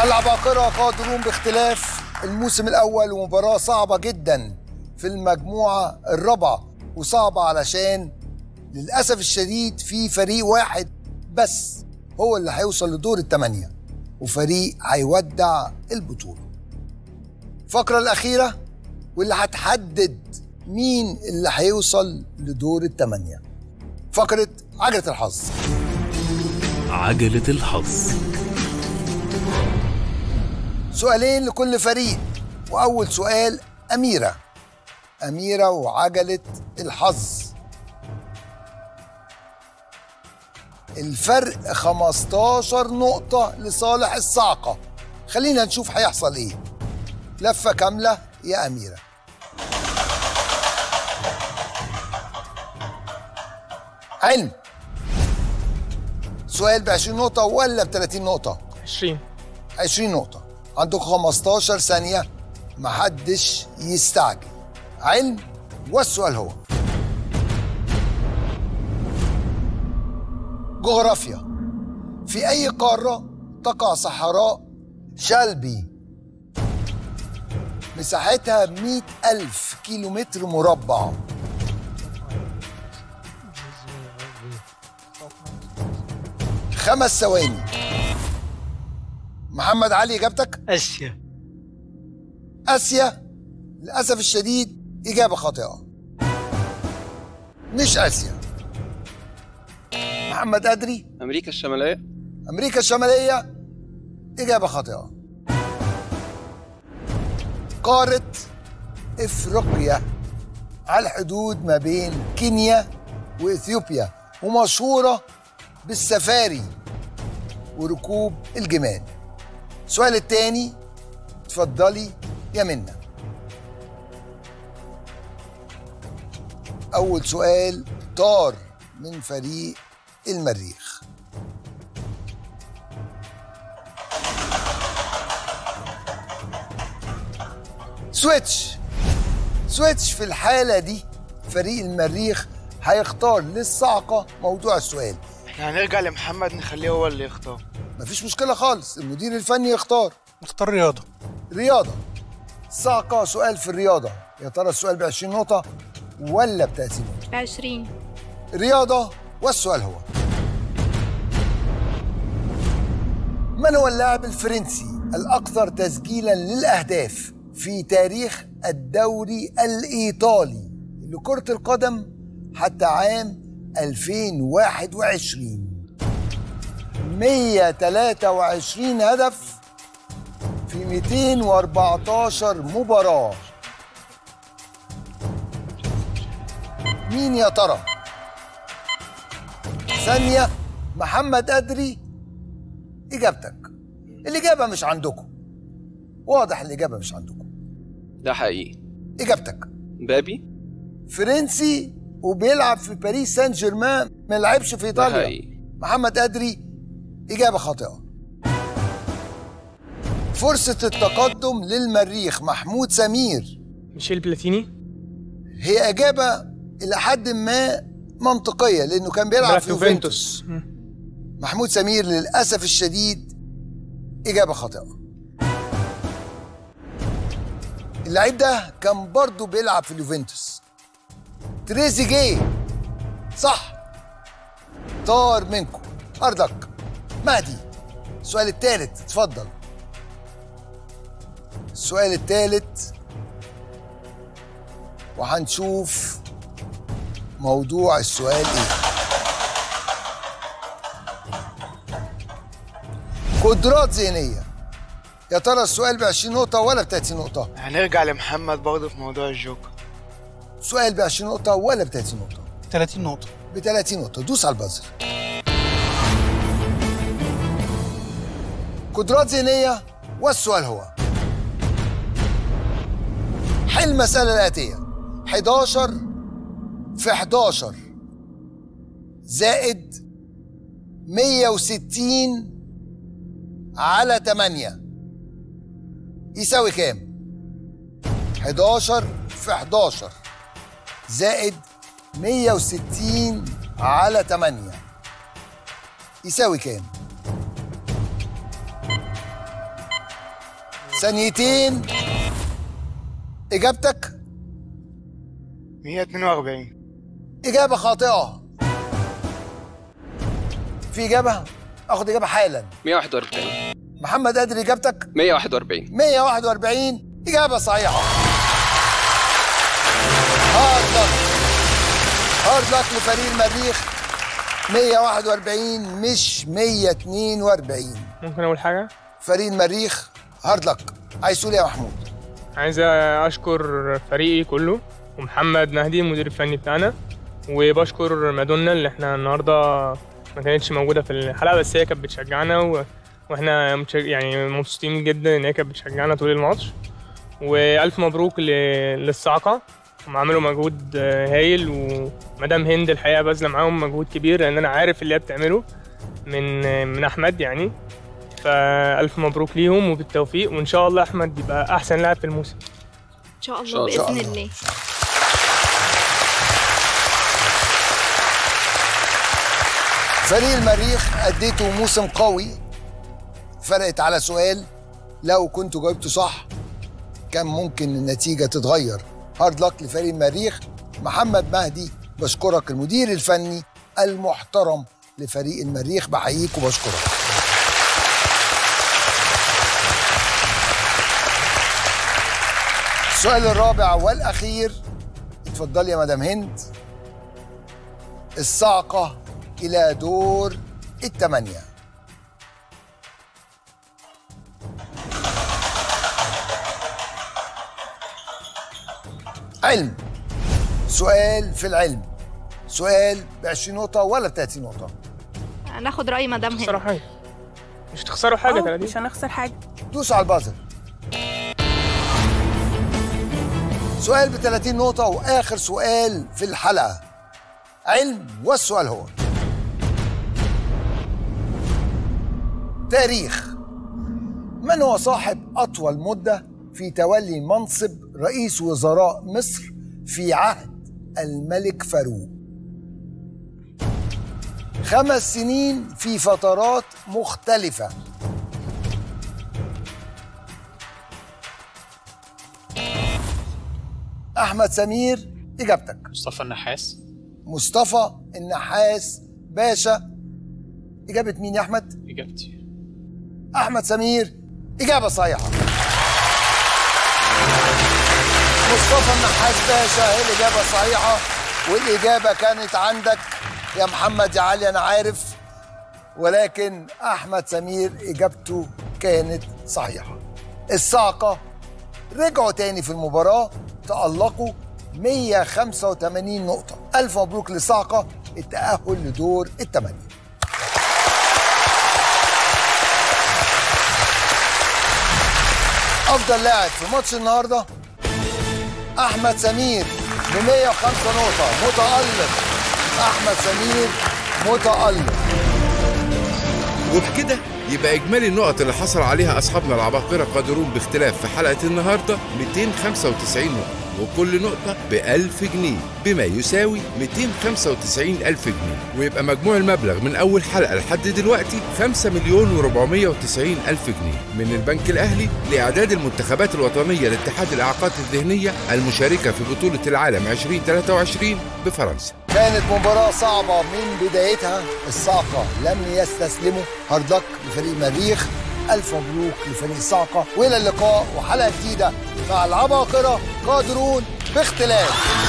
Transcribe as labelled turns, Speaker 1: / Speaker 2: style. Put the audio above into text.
Speaker 1: العباقرة قادرون باختلاف الموسم الأول ومباراة صعبة جدا في المجموعة الرابعة وصعبة علشان للأسف الشديد في فريق واحد بس هو اللي هيوصل لدور الثمانية وفريق هيودع البطولة الفقرة الأخيرة واللي هتحدد مين اللي هيوصل لدور الثمانية فقرة عجلة الحظ
Speaker 2: عجلة الحظ
Speaker 1: سؤالين لكل فريق وأول سؤال أميرة أميرة وعجلة الحظ الفرق 15 نقطة لصالح الصاعقة خلينا نشوف هيحصل ايه لفة كاملة يا أميرة علم سؤال ب 20 نقطة ولا ب 30 نقطة؟
Speaker 3: 20
Speaker 1: 20 نقطة عندكم 15 ثانية محدش يستعجل علم والسؤال هو جغرافيا في أي قارة تقع صحراء شلبي مساحتها 100 ألف كيلومتر مربع خمس ثواني محمد علي إجابتك
Speaker 3: اسيا
Speaker 1: آسيا للأسف الشديد إجابة خاطئة مش آسيا محمد أدري
Speaker 4: امريكا الشماليه
Speaker 1: أمريكا الشمالية إجابة خاطئة قارة إفريقيا على الحدود ما بين كينيا وإثيوبيا ومشهورة بالسفاري وركوب الجمال السؤال التاني اتفضلي يا منى أول سؤال طار من فريق المريخ سويتش سويتش في الحالة دي فريق المريخ هيختار للصعقة موضوع السؤال
Speaker 3: احنا هنرجع لمحمد نخليه هو اللي يختار
Speaker 1: مفيش مشكلة خالص المدير الفني يختار
Speaker 5: نختار رياضة
Speaker 1: رياضة صعقة سؤال في الرياضة يا ترى السؤال ب 20 نقطة ولا ب 30 نقطة؟
Speaker 6: 20
Speaker 1: رياضة والسؤال هو من هو اللاعب الفرنسي الأكثر تسجيلا للأهداف في تاريخ الدوري الإيطالي لكرة القدم حتى عام 2021 123 هدف في 214 مباراة مين يا ترى؟ ثانية محمد أدري إجابتك الإجابة مش عندكم واضح الإجابة مش عندكم
Speaker 4: ده حقيقي
Speaker 1: إجابتك
Speaker 4: بابي
Speaker 1: فرنسي وبيلعب في باريس سان جيرمان ما لعبش في
Speaker 4: ده
Speaker 1: إيطاليا
Speaker 4: حقيقي
Speaker 1: محمد أدري إجابة خاطئة فرصة التقدم للمريخ محمود سمير
Speaker 3: ميشيل بلاتيني
Speaker 1: هي إجابة إلى حد ما منطقية لأنه كان بيلعب في يوفنتوس
Speaker 3: مم.
Speaker 1: محمود سمير للأسف الشديد إجابة خاطئة اللعيب ده كان برضه بيلعب في اليوفنتوس تريزيجيه صح طار منكم أرضك مهدي السؤال الثالث اتفضل السؤال الثالث وهنشوف موضوع السؤال ايه قدرات ذهنية يا ترى السؤال ب 20 نقطة ولا ب 30 نقطة؟
Speaker 3: هنرجع لمحمد برضه في موضوع الجوكر
Speaker 1: سؤال ب 20 نقطة ولا ب 30 نقطة؟
Speaker 5: 30 نقطة
Speaker 1: ب 30 نقطة دوس على البازر قدرات ذهنية والسؤال هو حل المسألة الآتية 11 في 11 زائد 160 على 8 يساوي كام؟ 11 في 11 زائد 160 على 8 يساوي كام؟ ثانيتين إجابتك
Speaker 3: 142
Speaker 1: إجابة خاطئة في إجابة آخد إجابة حالا
Speaker 4: 141
Speaker 1: محمد قادر إجابتك
Speaker 4: 141
Speaker 1: 141 إجابة صحيحة هارد لك هارد لك لفريق المريخ 141 مش 142
Speaker 2: ممكن اقول حاجه
Speaker 1: فريق المريخ هارد لك عايز تقول إيه يا محمود
Speaker 2: عايز اشكر فريقي كله ومحمد مهدي المدير الفني بتاعنا وبشكر مادونا اللي احنا النهارده ما كانتش موجوده في الحلقه بس هي كانت بتشجعنا و... واحنا متشج... يعني مبسوطين جدا ان هي كانت بتشجعنا طول الماتش والف مبروك ل... للصاعقه هم عملوا مجهود آه، هايل ومدام هند الحقيقه باذله معاهم مجهود كبير لان انا عارف اللي هي بتعمله من آه، من احمد يعني فالف مبروك ليهم وبالتوفيق وان شاء الله احمد يبقى احسن لاعب في الموسم
Speaker 5: ان شاء
Speaker 4: شاء
Speaker 5: الله
Speaker 4: الله.
Speaker 5: باذن الله
Speaker 1: فريق المريخ أديته موسم قوي فرقت على سؤال لو كنت جاوبته صح كان ممكن النتيجة تتغير هارد لك لفريق المريخ محمد مهدي بشكرك المدير الفني المحترم لفريق المريخ بحييك وبشكرك السؤال الرابع والأخير اتفضلي يا مدام هند الصاعقة إلى دور الثمانية علم سؤال في العلم سؤال ب 20 نقطة ولا ب 30 نقطة؟
Speaker 5: ناخد راي مدام
Speaker 2: تخسروا
Speaker 5: هند
Speaker 2: حاجه مش تخسروا حاجه
Speaker 6: أه،
Speaker 2: 30
Speaker 6: مش هنخسر حاجة
Speaker 1: دوس على البازر سؤال ب 30 نقطة وآخر سؤال في الحلقة علم والسؤال هو تاريخ من هو صاحب أطول مدة في تولي منصب رئيس وزراء مصر في عهد الملك فاروق خمس سنين في فترات مختلفة أحمد سمير إجابتك
Speaker 7: مصطفى النحاس
Speaker 1: مصطفى النحاس باشا إجابة مين يا أحمد؟
Speaker 7: اجابتي
Speaker 1: أحمد سمير إجابة صحيحة مصطفى النحاس باشا هي الإجابة الصحيحة والإجابة كانت عندك يا محمد يا علي أنا عارف ولكن أحمد سمير إجابته كانت صحيحة الصاعقة رجعوا تاني في المباراة تألقوا 185 نقطة ألف مبروك للصاعقة التأهل لدور الثمانية افضل لاعب في ماتش النهارده احمد سمير ب 105 نقطه متالق احمد سمير متالق
Speaker 8: وبكده يبقى إجمالي النقط اللي حصل عليها أصحابنا العباقرة قادرون باختلاف في حلقة النهاردة 295 نقطة وكل نقطة ب 1000 جنيه بما يساوي 295 ألف جنيه ويبقى مجموع المبلغ من أول حلقة لحد دلوقتي 5 مليون و490 ألف جنيه من البنك الأهلي لإعداد المنتخبات الوطنية لاتحاد الإعاقات الذهنية المشاركة في بطولة العالم 2023 بفرنسا
Speaker 1: كانت مباراة صعبة من بدايتها الصاعقة لم يستسلموا هارد لك لفريق المريخ ألف مبروك لفريق الصاعقة وإلى اللقاء وحلقة جديدة مع العباقرة قادرون باختلاف